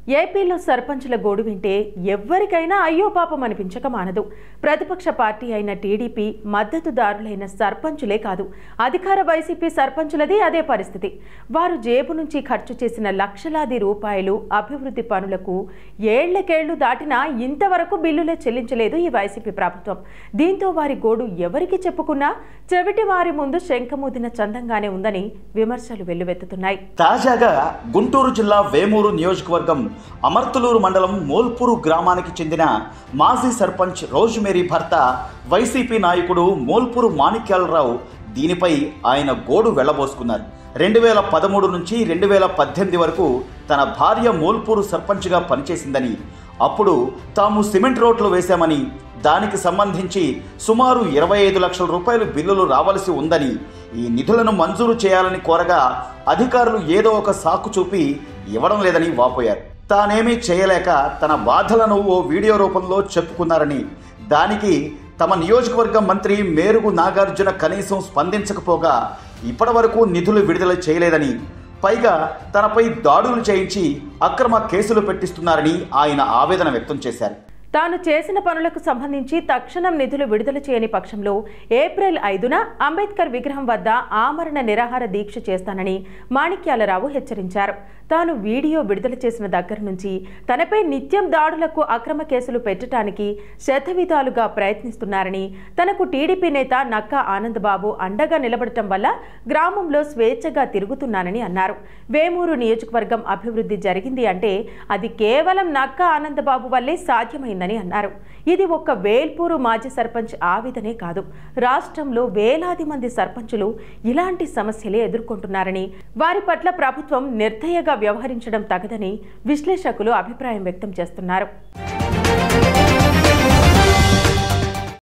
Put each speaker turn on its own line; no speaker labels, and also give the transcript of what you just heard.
ఏపీలో సర్పంచుల గోడు వింటే ఎవ్వరికైనా అయ్యో పాపం అనిపించక మానదు ప్రతిపక్ష పార్టీ అయిన టీడీపీ మద్దతుదారులైన సర్పంచులే కాదు అధికార వైసీపీ సర్పంచులది అదే పరిస్థితి వారు జేబు నుంచి ఖర్చు చేసిన లక్షలాది రూపాయలు అభివృద్ధి పనులకు ఏళ్లకేళ్లు దాటినా ఇంతవరకు బిల్లులే చెల్లించలేదు ఈ వైసీపీ ప్రభుత్వం దీంతో వారి గోడు ఎవరికి చెప్పుకున్నా చెవిటి వారి ముందు శంఖమూదిన చందంగానే ఉందని విమర్శలు వెల్లువెత్తుతున్నాయి
తాజాగా గుంటూరు జిల్లా వేమూరు నియోజకవర్గం అమర్తులూరు మండలం మోల్పూరు గ్రామానికి చెందిన మాజీ సర్పంచ్ రోజ్మేరీ భర్త వైసీపీ నాయకుడు మోల్పూరు మాణిక్యాలరావు దీనిపై ఆయన గోడు వెళ్లబోసుకున్నారు రెండు వేల పదమూడు నుంచి రెండు వేల పద్దెనిమిది వరకు తన భార్య మోల్పూరు సర్పంచ్గా పనిచేసిందని అప్పుడు తాము సిమెంట్ రోడ్లు వేశామని దానికి సంబంధించి సుమారు ఇరవై ఐదు లక్షల రూపాయలు బిల్లులు రావాల్సి ఉందని ఈ నిధులను మంజూరు చేయాలని కోరగా అధికారులు ఏదో ఒక సాకు చూపి ఇవ్వడం లేదని వాపోయారు తానేమీ చేయలేక తన బాధలను ఓ వీడియో రూపంలో చెప్పుకున్నారని దానికి తమ నియోజకవర్గ మంత్రి మేరుగు నాగార్జున కనీసం స్పందించకపోగా ఇప్పటివరకు నిధులు విడుదల చేయలేదని పైగా తనపై దాడులు చేయించి అక్రమ కేసులు పెట్టిస్తున్నారని ఆయన ఆవేదన వ్యక్తం చేశారు
తాను చేసిన పనులకు సంబంధించి తక్షణం నిధులు విడుదల చేయని పక్షంలో ఏప్రిల్ ఐదున అంబేద్కర్ విగ్రహం వద్ద ఆమరణ నిరాహార దీక్ష చేస్తానని మాణిక్యాలరావు హెచ్చరించారు తాను వీడియో విడుదల చేసిన దగ్గర నుంచి తనపై నిత్యం దాడులకు అక్రమ కేసులు పెట్టడానికి శతవిధాలుగా ప్రయత్నిస్తున్నారని తనకు టీడీపీ నేత నక్కా ఆనందబాబు అండగా నిలబడటం వల్ల గ్రామంలో స్వేచ్ఛగా తిరుగుతున్నానని అన్నారు వేమూరు నియోజకవర్గం అభివృద్ధి జరిగింది అంటే అది కేవలం నక్కా ఆనందబాబు వల్లే సాధ్యమైందని అన్నారు ఇది ఒక్క వేల్పూరు మాజీ సర్పంచ్ ఆవేదనే కాదు రాష్ట్రంలో వేలాది మంది సర్పంచులు ఇలాంటి సమస్యలే ఎదుర్కొంటున్నారని వారి పట్ల ప్రభుత్వం నిర్దయగా వ్యవహరించడం తగదని విశ్లేషకులు అభిప్రాయం వ్యక్తం చేస్తున్నారు